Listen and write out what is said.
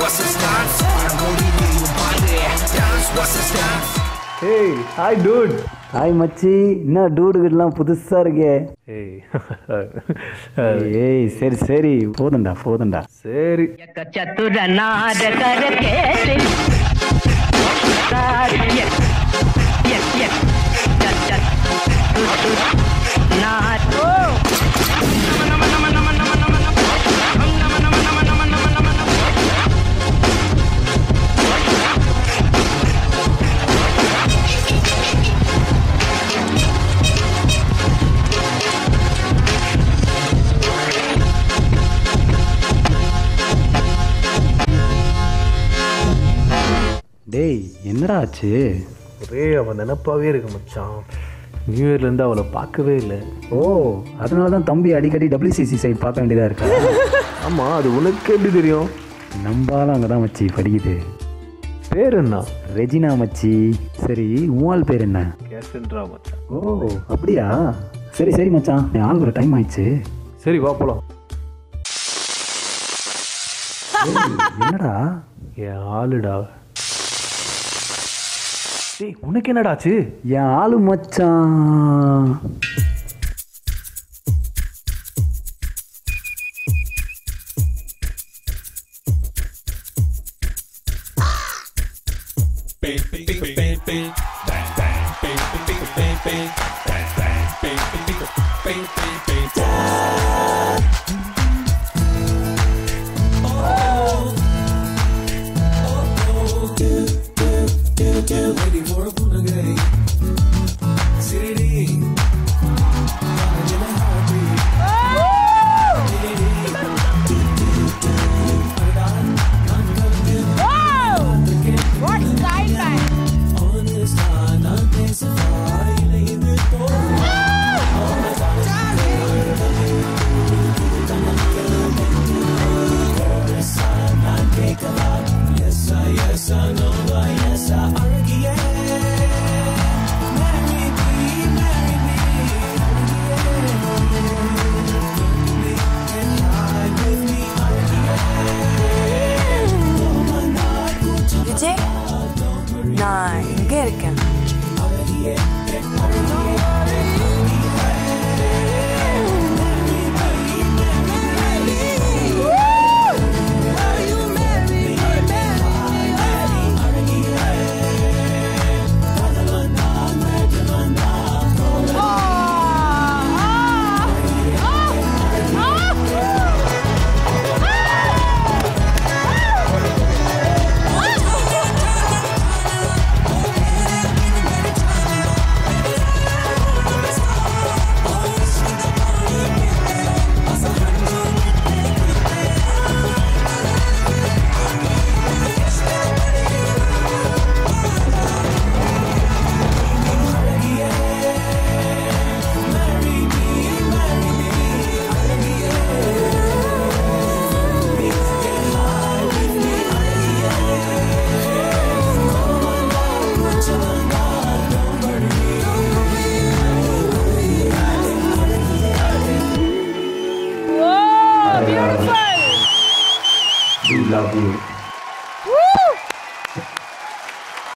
what's the stance? மூடி நீயும் பாரு டான்ஸ் what's the stance? ஏய் ஹாய் டூட் ஹாய் மச்சி என்ன டூடுகிட்டலாம் புதுசா இருக்கே ஏய் ஏய் சரி சரி போதும்டா போதும்டா சரி चतुर नार कर केसरी यक यक यक चत चत तु तु नार ओ டேய் என்னடா ஆச்சு ஒரே அவன் நினப்பாவே இருக்கு மச்சான் நியூ இயர்லேருந்து அவளை பார்க்கவே இல்லை ஓ அதனால தான் தம்பி அடிக்கடி டபிள்யூசிசி சைட் பார்க்க வேண்டியதா இருக்கா ஆமாம் அது உனக்கு எப்படி தெரியும் நம்பாலும் அங்கே தான் மச்சி படிக்குது பேர் என்ன ரெஜினா மச்சி சரி உன் பேர் என்ன கேசன்ட்ரா மச்சான் ஓ அப்படியா சரி சரி மச்சான் என் ஆள் ஒரு டைம் ஆயிடுச்சு சரி வா போலாம் என்னடா என் ஆளுடா டேய் உனக்கு என்னடாச்சு என் ஆளு மச்சான் What style man? விஜய் நான் இங்கே இருக்கேன் We love you.